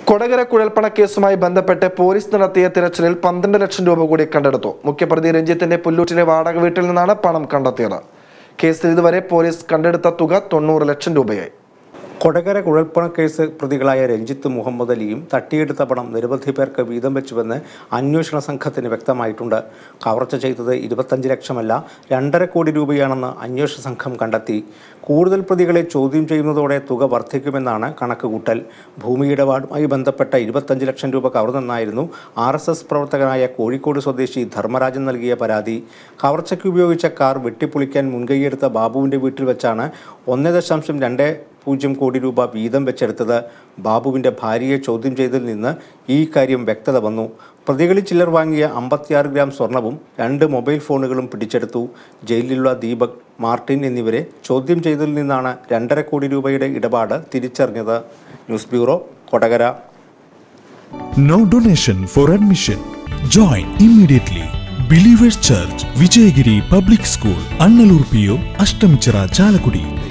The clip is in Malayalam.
കൊടകര കുഴൽപ്പണ കേസുമായി ബന്ധപ്പെട്ട് പോലീസ് നടത്തിയ തിരച്ചിലിൽ പന്ത്രണ്ട് ലക്ഷം രൂപ കൂടി കണ്ടെടുത്തു മുഖ്യപ്രതി രഞ്ജിത്തിന്റെ പുല്ലൂറ്റിലെ വാടക വീട്ടിൽ നിന്നാണ് പണം കണ്ടെത്തിയത് കേസിൽ ഇതുവരെ പോലീസ് കണ്ടെടുത്ത തുക തൊണ്ണൂറ് ലക്ഷം രൂപയായി കൊടകര കുഴൽപ്പണ കേസ് പ്രതികളായ രഞ്ജിത്ത് മുഹമ്മദ് അലിയും തട്ടിയെടുത്ത പണം നിരവധി പേർക്ക് വീതം വെച്ചുവെന്ന് അന്വേഷണ സംഘത്തിന് വ്യക്തമായിട്ടുണ്ട് കവർച്ച ചെയ്തത് ഇരുപത്തഞ്ച് ലക്ഷമല്ല രണ്ടര കോടി രൂപയാണെന്ന് അന്വേഷണ സംഘം കണ്ടെത്തി കൂടുതൽ പ്രതികളെ ചോദ്യം ചെയ്യുന്നതോടെ തുക വർദ്ധിക്കുമെന്നാണ് കണക്കുകൂട്ടൽ ഭൂമിയിടപാടുമായി ബന്ധപ്പെട്ട ഇരുപത്തഞ്ച് ലക്ഷം രൂപ കവർന്നെന്നായിരുന്നു ആർ എസ് എസ് പ്രവർത്തകനായ കോഴിക്കോട് സ്വദേശി ധർമ്മരാജൻ നൽകിയ പരാതി കവർച്ചയ്ക്ക് ഉപയോഗിച്ച കാർ വെട്ടിപ്പൊളിക്കാൻ മുൻകൈയെടുത്ത ബാബുവിന്റെ വീട്ടിൽ വെച്ചാണ് ഒന്ന് ദശാംശം രണ്ട് പൂജ്യം കോടി രൂപ വീതം വെച്ചെടുത്തത് ബാബുവിന്റെ ഭാര്യയെ ചോദ്യം ചെയ്തതിൽ നിന്ന് ഈ കാര്യം വ്യക്തത വന്നു പ്രതികളിൽ ചിലർ വാങ്ങിയ അമ്പത്തിയാറ് ഗ്രാം സ്വർണവും രണ്ട് മൊബൈൽ ഫോണുകളും പിടിച്ചെടുത്തു ജയിലിലുള്ള ദീപക് മാർട്ടിൻ എന്നിവരെ ചോദ്യം ചെയ്തതിൽ നിന്നാണ് രണ്ടര കോടി രൂപയുടെ ഇടപാട് തിരിച്ചറിഞ്ഞത് news bureau Kodakara No donation for admission. Join immediately. Believers Church, Vijayagiri Public School, Annalur PO, Ashtamichara, Chalakudi.